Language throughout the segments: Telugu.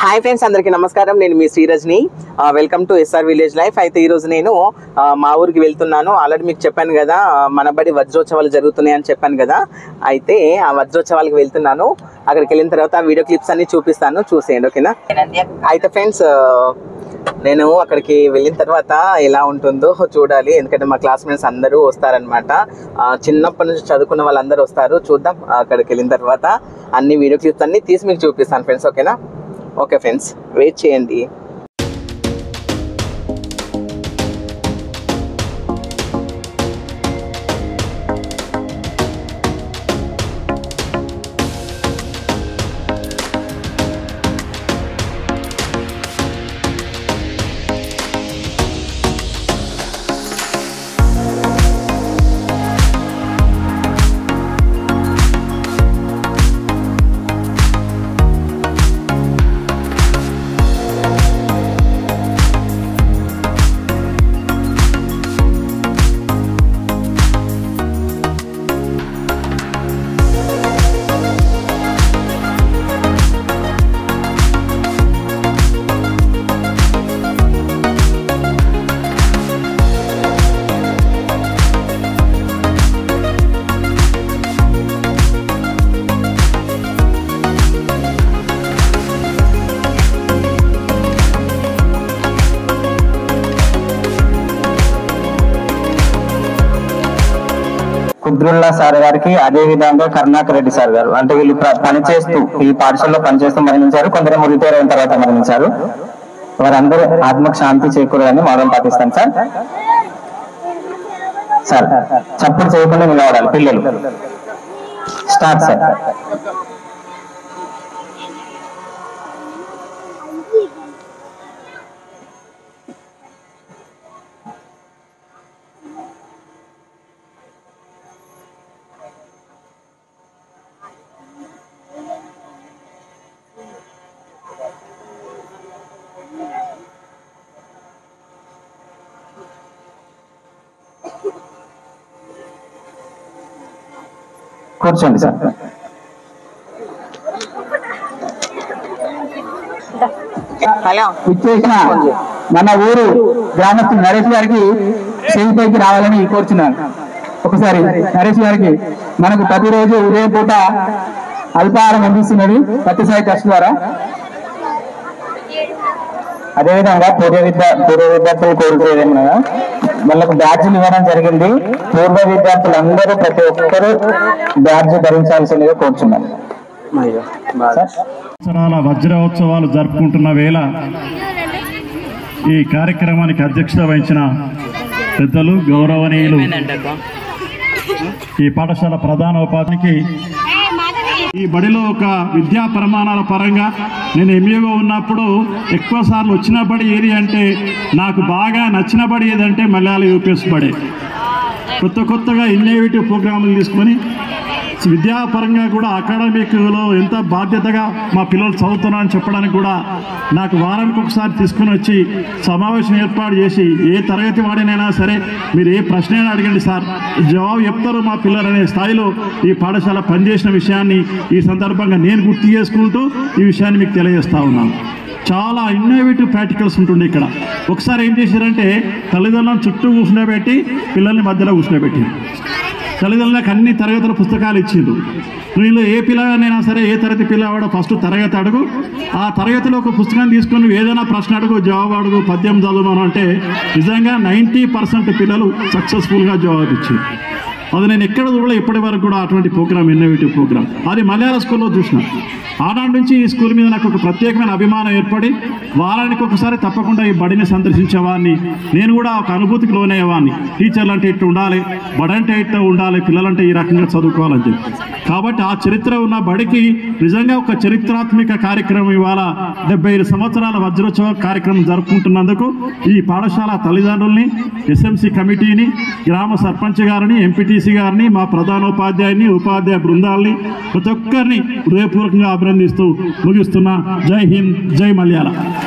హాయ్ ఫ్రెండ్స్ అందరికీ నమస్కారం నేను మీ Srirajni welcome to SR village life అయితే ఈరోజు నేను ఆ, మా ఊరికి వెళ్తున్నాను ఆల్రెడీ మీకు చెప్పాను కదా ఆ, మన బడి వజ్రోత్సవాలు జరుగుతున్నాయి అని చెప్పాను కదా అయితే ఆ వజ్రోత్సవాలకు వెళ్తున్నాను అక్కడికి వెళ్ళిన తర్వాత ఆ వీడియో క్లిప్స్ అన్ని చూపిస్తాను చూసేయండి ఓకేనా అయితే ఫ్రెండ్స్ నేను అక్కడికి వెళ్ళిన తర్వాత ఎలా ఉంటుందో చూడాలి ఎందుకంటే మా క్లాస్మేట్స్ అందరూ వస్తారనమాట చిన్నప్పటి నుంచి చదువుకున్న వాళ్ళందరూ వస్తారు చూద్దాం అక్కడికి వెళ్ళిన తర్వాత అన్ని వీడియో క్లిప్స్ అన్ని తీసి మీకు చూపిస్తాను ఫ్రెండ్స్ ఓకేనా ఓకే ఫ్రెండ్స్ వెయిట్ చేయండి కుద్రుల్లా సార్ గారికి అదే విధంగా కరుణాకర్ రెడ్డి సార్ గారు అంటే వీళ్ళు ప్ర- పనిచేస్తూ ఈ పాఠశాలలో పనిచేస్తూ మరణించారు కొందరేమో రిటైర్ అయిన తర్వాత మరణించారు వారందరూ ఆత్మకు శాంతి చేకూరాలని మౌనం పాటిస్తాను సార్ సార్ చప్పుడు చేయకుండా నిలబడాలి పిల్లలు స్టార్ట్ సార్ కూర్చోండి సార్ హలో ఇచ్చేసిన మన ఊరు గ్రామస్తులు నరేష్ గారికి చేయిపైకి రావాలని కోరుచున్నాను ఒకసారి నరేష్ గారికి మనకు ప్రతిరోజు ఉదయం పూట అల్పాహారం అందిస్తున్నది సత్యసాయి ట్రస్ట్ ద్వారా అదేవిధంగా పూర్వ విద్యా పూర్వ విద్యార్థులు కోరుకునేది ఏమనగా వాళ్ళకు బ్యాడ్జ్లు ఇవ్వడం జరిగింది పూర్వ విద్యార్థులందరూ ప్రతి ఒక్కరూ బ్యాడ్జ్ ధరించాల్సిందిగా కోరుచున్నాను సార్ సంవత్సరాల వజ్రోత్సవాలు జరుపుకుంటున్న వేళ ఈ కార్యక్రమానికి అధ్యక్షత వహించిన పెద్దలు గౌరవనీయులు ఈ పాఠశాల ప్రధాన ఉపాధికి ఈ బడిలో ఒక విద్యా ప్రమాణాల పరంగా నేను ఎంఏగా ఉన్నప్పుడు ఎక్కువ సార్లు వచ్చిన బడి ఏది అంటే నాకు బాగా నచ్చిన బడి ఏదంటే మలయాళ యూపీఎస్ బడే కొత్త కొత్తగా ఇన్నోవేటివ్ ప్రోగ్రాములు తీసుకొని విద్యాపరంగా కూడా అకాడమిక్లో ఎంత బాధ్యతగా మా పిల్లలు చదువుతున్నారని చెప్పడానికి కూడా నాకు వారానికి ఒకసారి తీసుకుని వచ్చి సమావేశం ఏర్పాటు చేసి ఏ తరగతి వాడినైనా సరే మీరు ఏ ప్రశ్న అయినా అడగండి సార్ జవాబు చెప్తారు మా పిల్లలు అనే స్థాయిలో ఈ పాఠశాల పనిచేసిన విషయాన్ని ఈ సందర్భంగా నేను గుర్తు చేసుకుంటూ ఈ విషయాన్ని మీకు తెలియజేస్తా ఉన్నాను చాలా ఇన్నోవేటివ్ ప్రాక్టికల్స్ ఉంటుండే ఇక్కడ ఒకసారి ఏం చేశారంటే తల్లిదండ్రులను చుట్టూ కూర్చుండబెట్టి పిల్లల్ని మధ్యలో కూర్చుండబెట్టారు తల్లిదండ్రులకు అన్ని తరగతుల పుస్తకాలు ఇచ్చిండ్రు వీళ్ళు ఏ పిల్లగానైనా సరే ఏ తరగతి పిల్లవాడో ఫస్ట్ తరగతి అడుగు ఆ తరగతిలో ఒక పుస్తకం తీసుకొని ఏదైనా ప్రశ్న అడుగు జవాబు అడుగు పద్యం చదవమని అంటే నిజంగా నైంటీ పర్సెంట్ పిల్లలు సక్సెస్ఫుల్గా జవాబు ఇచ్చారు అది నేను ఎక్కడ చూడలే ఇప్పటి వరకు కూడా అటువంటి ప్రోగ్రామ్ ఇన్నోవేటివ్ ప్రోగ్రామ్ అది మలయాళ స్కూల్లో చూసిన ఆనాటి నుంచి ఈ స్కూల్ మీద నాకు ఒక ప్రత్యేకమైన అభిమానం ఏర్పడి వారానికి ఒకసారి తప్పకుండా ఈ బడిని సందర్శించేవాడిని నేను కూడా ఒక అనుభూతికి లోనయ్యేవాడిని టీచర్లు అంటే ఇట్లా ఉండాలి బడి అంటే ఇట్లా ఉండాలి పిల్లలంటే ఈ రకంగా చదువుకోవాలని చెప్పి కాబట్టి ఆ చరిత్ర ఉన్న బడికి నిజంగా ఒక చరిత్రాత్మక కార్యక్రమం ఇవాళ డెబ్బై ఐదు సంవత్సరాల వజ్రోత్సవ కార్యక్రమం జరుపుకుంటున్నందుకు ఈ పాఠశాల తల్లిదండ్రుల్ని ఎస్ఎంసి కమిటీని గ్రామ సర్పంచ్ గారిని ఎంపీటీసీ గారిని మా ప్రధానోపాధ్యాయుని ఉపాధ్యాయ బృందాల్ని ప్రతి ఒక్కరిని హృదయపూర్వకంగా అభినందిస్తూ ముగిస్తున్నా జై హింద్ జై మలయాళ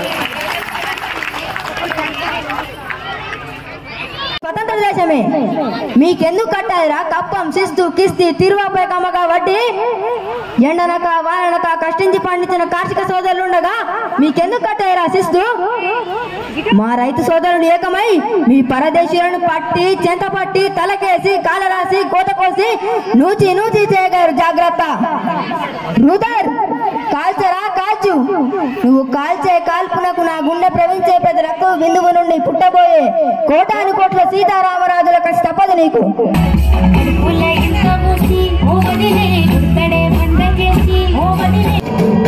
స్వతంత్ర దేశమే మీకెందుకు కట్టాలిరా కప్పం శిస్తు కిస్తీ తిరువాపై కమ్మగా వడ్డీ ఎండనక వాననక కష్టించి పండించిన కార్షిక సోదరులు ఉండగా మీకెందుకు కట్టాయి శిస్తు మా రైతు సోదరులు ఏకమై మీ పరదేశీయులను పట్టి చెంత పట్టి తలకేసి కాలరాసి కోత కోసి నూచి నూచి చేయగారు జాగ్రత్త రూదర్ కాల్చరా కాల్చు నువ్వు కాల్చే కాల్పునకు నా గుండె ప్రవించే పెద్ద రక్త బిందువు నుండి పుట్టబోయే కోటాను కోట్ల సీతారామరాజుల కసి తప్పదు నీకు కడుపుల ఇంత మూసి ఓ వదిలే గుర్తడే బండ చేసి ఓ వదిలే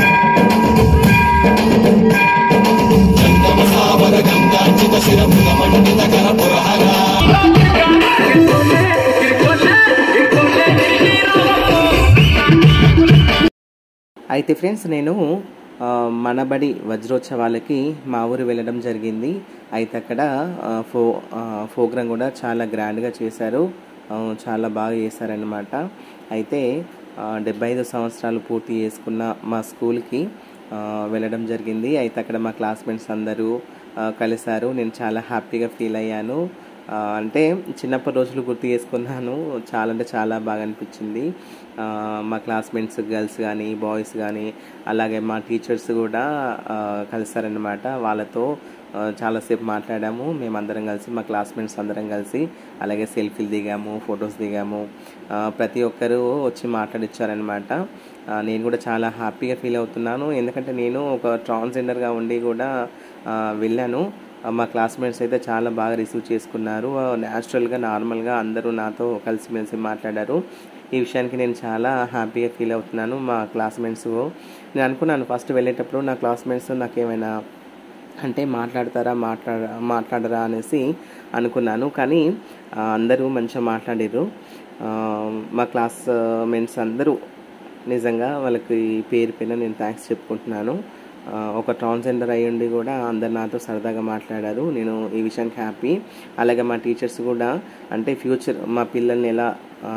అయితే ఫ్రెండ్స్ నేను ఆ, మనబడి వజ్రోత్సవాలకి మా ఊరు వెళ్ళడం జరిగింది అయితే అక్కడ ఆ, ఫో ఆ, ప్రోగ్రాం కూడా చాలా గ్రాండ్గా చేశారు ఆ, చాలా బాగా చేశారనమాట అయితే ఆ, డెబ్బై ఐదు సంవత్సరాలు పూర్తి చేసుకున్న మా స్కూల్కి ఆ, వెళ్ళడం జరిగింది అయితే అక్కడ మా క్లాస్మేట్స్ అందరూ ఆ, కలిశారు నేను చాలా హ్యాపీగా ఫీల్ అయ్యాను ఆ, అంటే చిన్నప్పటి రోజులు గుర్తు చేసుకున్నాను చాలా అంటే చాలా బాగా అనిపించింది ఆ, మా క్లాస్మేట్స్ గర్ల్స్ కానీ బాయ్స్ కానీ అలాగే మా టీచర్స్ కూడా ఆ, కలిసారనమాట వాళ్ళతో ఆ, చాలాసేపు మాట్లాడాము మేమందరం కలిసి మా క్లాస్మేట్స్ అందరం కలిసి అలాగే సెల్ఫీలు దిగాము ఫొటోస్ దిగాము ఆ, ప్రతి ఒక్కరూ వచ్చి మాట్లాడిచ్చారనమాట ఆ, నేను కూడా చాలా హ్యాపీగా ఫీల్ అవుతున్నాను ఎందుకంటే నేను ఒక ట్రాన్స్జెండర్గా ఉండి కూడా ఆ, వెళ్ళాను ఆ, మా క్లాస్మేట్స్ అయితే చాలా బాగా రిసీవ్ చేసుకున్నారు న్యాచురల్గా నార్మల్గా అందరూ నాతో కలిసిమెలిసి మాట్లాడారు ఈ విషయానికి నేను చాలా హ్యాపీగా ఫీల్ అవుతున్నాను మా క్లాస్మేట్స్ నేను అనుకున్నాను ఫస్ట్ వెళ్ళేటప్పుడు నా క్లాస్మేట్స్ నాకేమైనా అంటే మాట్లాడతారా మాట్లాడ మాట్లాడరా అనేసి అనుకున్నాను కానీ ఆ, అందరూ మంచిగా మాట్లాడారు ఆ, మా క్లాస్ మెంట్స్ అందరూ నిజంగా వాళ్ళకి పేరు పైన నేను థ్యాంక్స్ చెప్పుకుంటున్నాను ఆ, ఒక ట్రాన్స్జెండర్ అయి ఉండి కూడా అందరు నాతో సరదాగా మాట్లాడారు నేను ఈ విషయానికి హ్యాపీ అలాగే మా టీచర్స్ కూడా అంటే ఫ్యూచర్ మా పిల్లల్ని ఎలా ఆ,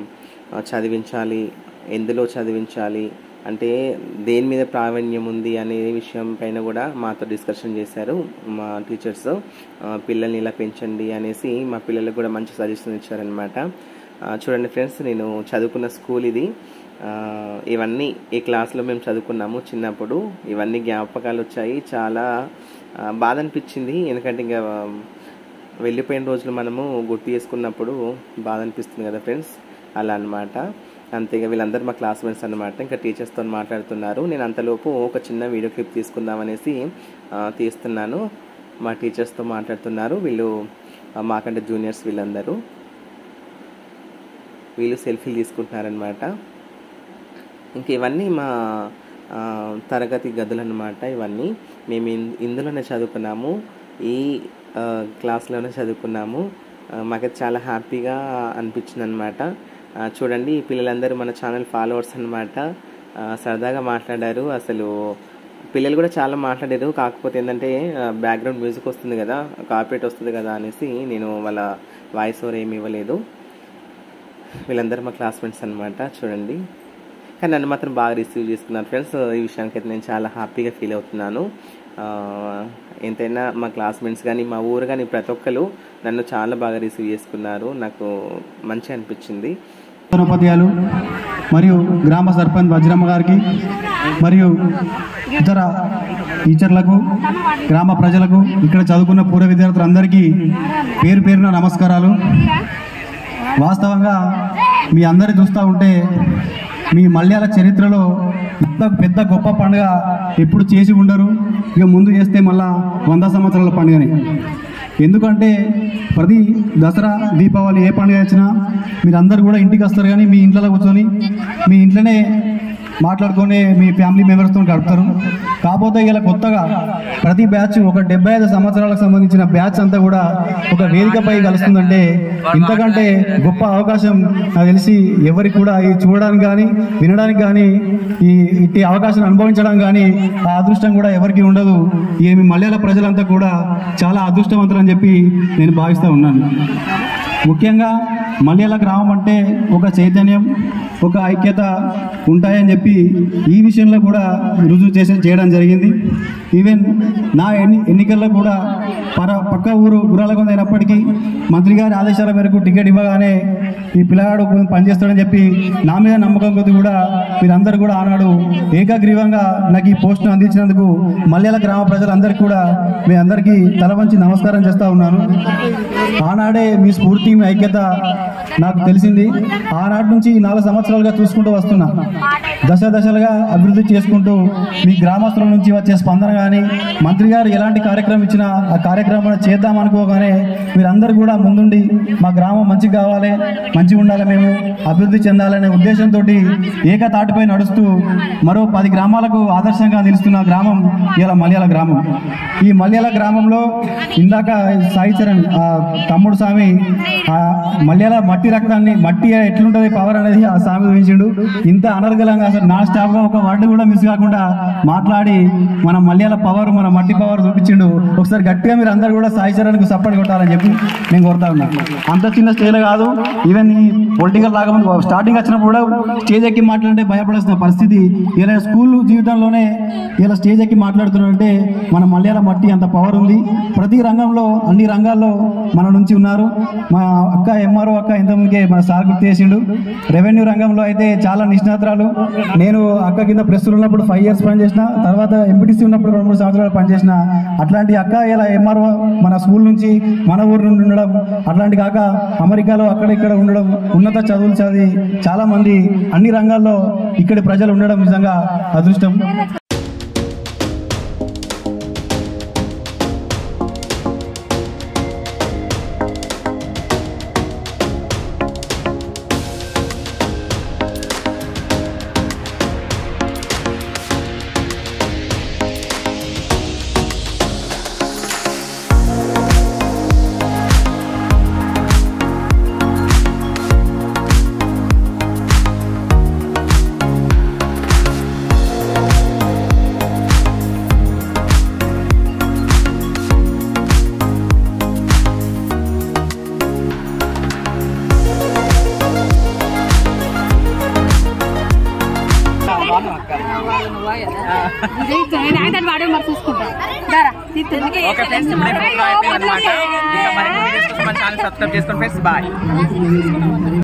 చదివించాలి ఎందులో చదివించాలి అంటే దేని మీద ప్రావీణ్యం ఉంది అనే విషయం పైన కూడా మాతో డిస్కషన్ చేశారు మా టీచర్స్ ఆ, పిల్లల్ని ఇలా పెంచండి అనేసి మా పిల్లలకు కూడా మంచి సజెషన్ ఇచ్చారనమాట చూడండి ఫ్రెండ్స్ నేను చదువుకున్న స్కూల్ ఇది ఆ, ఇవన్నీ ఈ క్లాస్లో మేము చదువుకున్నాము చిన్నప్పుడు ఇవన్నీ జ్ఞాపకాలు వచ్చాయి చాలా ఆ, బాధ అనిపించింది ఎందుకంటే ఇంకా వెళ్ళిపోయిన రోజులు మనము గుర్తు చేసుకున్నప్పుడు బాధ అనిపిస్తుంది కదా ఫ్రెండ్స్ అలా అన్నమాట అంతేగా వీళ్ళందరూ మా క్లాస్మేట్స్ అన్నమాట ఇంకా టీచర్స్తో మాట్లాడుతున్నారు నేను అంతలోపు ఒక చిన్న వీడియో క్లిప్ తీసుకుందామనేసి ఆ, తీస్తున్నాను మా టీచర్స్తో మాట్లాడుతున్నారు వీళ్ళు ఆ, మాకంటే జూనియర్స్ వీళ్ళందరూ వీళ్ళు సెల్ఫీలు తీసుకుంటున్నారనమాట ఇంక ఇవన్నీ మా ఆ, తరగతి గదులు అనమాట ఇవన్నీ మేము ఇన్- ఇందులోనే చదువుకున్నాము ఈ ఆ, క్లాస్లోనే చదువుకున్నాము ఆ, మాకైతే చాలా హ్యాపీగా అనిపించింది అనమాట చూడండి ఈ పిల్లలందరూ మన ఛానల్ ఫాలోవర్స్ అనమాట సరదాగా మాట్లాడారు అసలు పిల్లలు కూడా చాలా మాట్లాడారు కాకపోతే ఏంటంటే బ్యాక్గ్రౌండ్ మ్యూజిక్ వస్తుంది కదా కార్పొరేట్ వస్తుంది కదా అనేసి నేను వాళ్ళ వాయిస్ ఓవర్ ఏమి ఇవ్వలేదు వీళ్ళందరూ మా క్లాస్మేట్స్ అనమాట చూడండి కానీ నన్ను మాత్రం బాగా రిసీవ్ చేసుకున్నారు ఫ్రెండ్స్ ఈ విషయానికి అయితే నేను చాలా హ్యాపీగా ఫీల్ అవుతున్నాను ఆ, ఎంతైనా మా క్లాస్మేట్స్ కానీ మా ఊరు కానీ ప్రతి ఒక్కరు నన్ను చాలా బాగా రిసీవ్ చేసుకున్నారు నాకు మంచి అనిపించింది ఉపాధ్యాయులు మరియు గ్రామ సర్పంచ్ వజ్రమ్మ గారికి మరియు ఇతర టీచర్లకు గ్రామ ప్రజలకు ఇక్కడ చదువుకున్న పూర్వ విద్యార్థులందరికీ పేరు పేరున నమస్కారాలు వాస్తవంగా మీ అందరి చూస్తూ ఉంటే మీ మలయాళ చరిత్రలో పెద్ద పెద్ద గొప్ప పండుగ ఎప్పుడు చేసి ఉండరు ఇక ముందు చేస్తే మళ్ళా వంద సంవత్సరాల పండుగని ఎందుకంటే ప్రతి దసరా దీపావళి ఏ పండుగ వచ్చినా మీరందరూ కూడా ఇంటికి వస్తారు కానీ మీ ఇంట్లో కూర్చొని మీ ఇంట్లోనే మాట్లాడుకొని మీ ఫ్యామిలీ మెంబర్స్తో గడుపుతారు కాకపోతే ఇలా కొత్తగా ప్రతి బ్యాచ్ ఒక డెబ్బై ఐదు సంవత్సరాలకు సంబంధించిన బ్యాచ్ అంతా కూడా ఒక వేదికపై కలుస్తుందంటే ఇంతకంటే గొప్ప అవకాశం నాకు తెలిసి ఎవరికి కూడా ఇది చూడడానికి కానీ వినడానికి కానీ ఈ ఇట్టి అవకాశం అనుభవించడం కానీ ఆ అదృష్టం కూడా ఎవరికి ఉండదు ఈ మీ మలయాళ ప్రజలంతా కూడా చాలా అదృష్టవంతులు అని చెప్పి నేను భావిస్తూ ఉన్నాను ముఖ్యంగా మలయాళ గ్రామం అంటే ఒక చైతన్యం ఒక ఐక్యత ఉంటాయని చెప్పి ఈ విషయంలో కూడా రుజువు చేసే చేయడం జరిగింది ఈవెన్ నా ఎన్ని ఎన్నికల్లో కూడా పర పక్క ఊరు గురాలకొండ అయినప్పటికీ మంత్రి గారి ఆదేశాల మేరకు టికెట్ ఇవ్వగానే ఈ పిల్లగాడు కొంచెం పనిచేస్తాడని చెప్పి నా మీద నమ్మకం కొద్ది కూడా మీరందరూ కూడా ఆనాడు ఏకగ్రీవంగా నాకు ఈ పోస్టును అందించినందుకు మల్యాల గ్రామ ప్రజలందరికీ కూడా మీ అందరికీ తల వంచి నమస్కారం చేస్తా ఉన్నాను ఆనాడే మీ స్ఫూర్తి మీ ఐక్యత నాకు తెలిసింది ఆనాటి నుంచి నాలుగు సంవత్సరాలుగా చూసుకుంటూ వస్తున్నా దశ దశలుగా అభివృద్ధి చేసుకుంటూ మీ గ్రామస్తుల నుంచి వచ్చే స్పందన కానీ మంత్రి గారు ఎలాంటి కార్యక్రమం ఇచ్చినా ఆ కార్యక్రమాన్ని చేద్దాం అనుకోగానే మీరందరూ కూడా ముందుండి మా గ్రామం మంచిగా కావాలి మంచిగా ఉండాలి మేము అభివృద్ధి చెందాలనే ఉద్దేశంతో ఏకతాటిపై నడుస్తూ మరో పది గ్రామాలకు ఆదర్శంగా నిలుస్తున్న గ్రామం ఇలా మలయాళ గ్రామం ఈ మలయాళ గ్రామంలో ఇందాక సాయి చరణ్ ఆ తమ్ముడు స్వామి ఆ మలయాళ మట్టి రక్తాన్ని మట్టి ఎట్లుంటది పవర్ అనేది ఆ స్వామి ఊహించిండు ఇంత అనర్గలంగా అసలు నా స్టాఫ్ గా ఒక వర్డ్ కూడా మిస్ కాకుండా మాట్లాడి మన మలయాళ పవర్ మన మట్టి పవర్ చూపించిండు ఒకసారి గట్టిగా మీరు అందరు కూడా సాయి చరణ్కు సపోర్ట్ కొట్టాలని చెప్పి నేను కోరుతా ఉన్నా అంత చిన్న స్టేజ్ కాదు ఈవెన్ ఈ పొలిటికల్ రాకముందు స్టార్టింగ్ వచ్చినప్పుడు కూడా స్టేజ్ ఎక్కి మాట్లాడే భయపడాల్సిన పరిస్థితి ఇలా స్కూల్ జీవితంలోనే ఇలా స్టేజ్ ఎక్కి మాట్లాడుతున్నారంటే మన మలయాళ మట్టి అంత పవర్ ఉంది ప్రతి రంగంలో అన్ని రంగాల్లో మన నుంచి ఉన్నారు మా అక్క ఎంఆర్ఓ అక్క ఇంతకుముందుకే మన సార్ గుర్తు చేసిండు రెవెన్యూ రంగంలో అయితే చాలా నిష్ణాతురాలు నేను అక్క కింద ప్రెస్సులు ఉన్నప్పుడు ఫైవ్ ఇయర్స్ పనిచేసిన తర్వాత ఎంపీటీసీ ఉన్నప్పుడు రెండు మూడు సంవత్సరాలు పనిచేసిన అట్లాంటి అక్క ఇలా ఎంఆర్ఓ మన స్కూల్ నుంచి మన ఊరు నుండి ఉండడం అట్లాంటి కాక అమెరికాలో అక్కడ ఇక్కడ ఉండడం ఉన్నత చదువులు చదివి చాలా మంది అన్ని రంగాల్లో ఇక్కడి ప్రజలు ఉండడం నిజంగా అదృష్టం వాడే మరి చూసుకుంటా దారా ఓకే ఫ్రెండ్స్ ఇప్పుడే ఫోటో అయిపోయింది అనమాట ఇంకా మరిన్ని వీడియోస్ కోసం మన ఛానల్ సబ్స్క్రైబ్ చేసుకోండి ఫ్రెండ్స్ బాయ్